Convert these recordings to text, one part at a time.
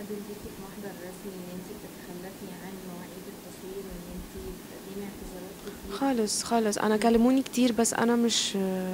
نزل ليكي في محضر رسمي ان انت بتتخلفي عن مواعيد التصوير وان انت بتقدمي اعتذارات كتير خالص خالص انا كلموني كتير بس انا مش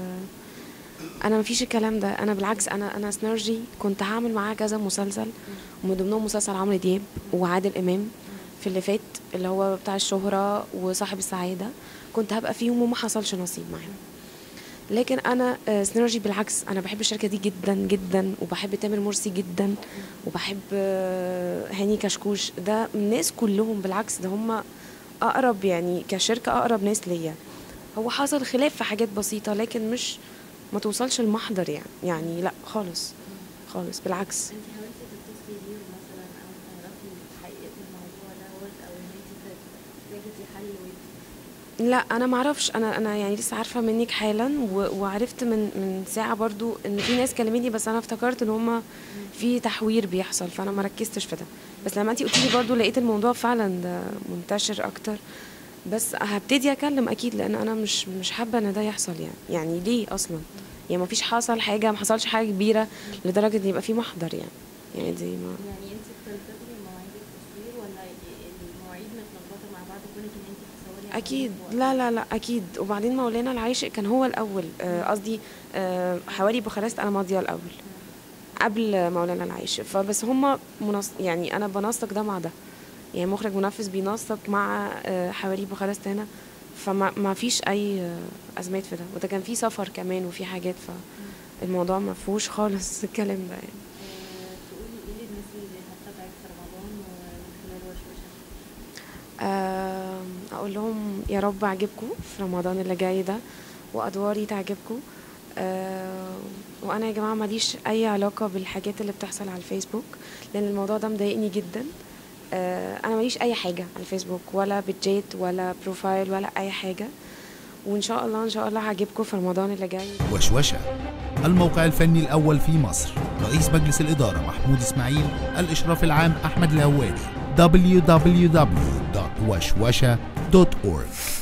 انا مفيش الكلام ده انا بالعكس انا انا سنرجي كنت هعمل معاها كذا مسلسل ومن ضمنهم مسلسل عمرو دياب وعادل امام في اللي فات اللي هو بتاع الشهرة وصاحب السعادة كنت هبقى فيهم وما حصلش نصيب معاهم لكن انا آه، سنرجي بالعكس انا بحب الشركه دي جدا جدا وبحب تامر مرسي جدا وبحب آه، هاني كشكوش ده الناس كلهم بالعكس ده هم اقرب يعني كشركه اقرب ناس ليا هو حصل خلاف في حاجات بسيطه لكن مش ما توصلش المحضر يعني يعني لا خالص خالص بالعكس انت حاولتي تتصلي بيهم مثلا او تعرفي حقيقة الموضوع دوت او ان انت تجدي حل ودي لا انا ما اعرفش انا انا يعني لسه عارفه منك حالا و- وعرفت من من ساعه برضو ان في ناس كلمتني بس انا افتكرت ان هم في تحوير بيحصل فانا ما ركزتش في ده بس لما انت قلتي لي برضو لقيت الموضوع فعلا ده منتشر اكتر بس هبتدي اكلم اكيد لان انا مش مش حابه ان ده يحصل يعني يعني ليه اصلا يعني ما فيش حصل حاجه ما حصلش حاجه كبيره لدرجه ان يبقى في محضر يعني يعني دي ما يعني انت بتلتزمي مواعيد التصوير ولا المواعيد متلخبطة مع بعض كونك ان انت بتصوري على اكيد وقت؟ لا لا لا اكيد وبعدين مولانا العاشق كان هو الاول آه، قصدي آه، حواري بوخارست انا ماضيه الاول قبل مولانا العاشق فبس هما منص... يعني انا بنسق ده مع ده يعني مخرج منفذ بينسق مع آه، حواري بوخارست هنا فما ما فيش اي آه، ازمات في ده وده كان في سفر كمان وفي حاجات فالموضوع ما فيهوش خالص الكلام ده يعني آه، تقولي ايه للناس اللي هتتابعك في رمضان ومن خلال وشوشة آم، اقول لهم يا رب اعجبكم في رمضان اللي جاي ده وادواري تعجبكم آم، وانا يا جماعه ماليش اي علاقه بالحاجات اللي بتحصل على الفيسبوك لان الموضوع ده مضايقني جدا آه، انا ماليش اي حاجه على الفيسبوك ولا بتجيت ولا بروفايل ولا اي حاجه وان شاء الله ان شاء الله هعجبكم في رمضان اللي جاي وشوشة الموقع الفني الأول في مصر رئيس مجلس الإدارة محمود إسماعيل الإشراف العام أحمد الهواري www.وشوشة.org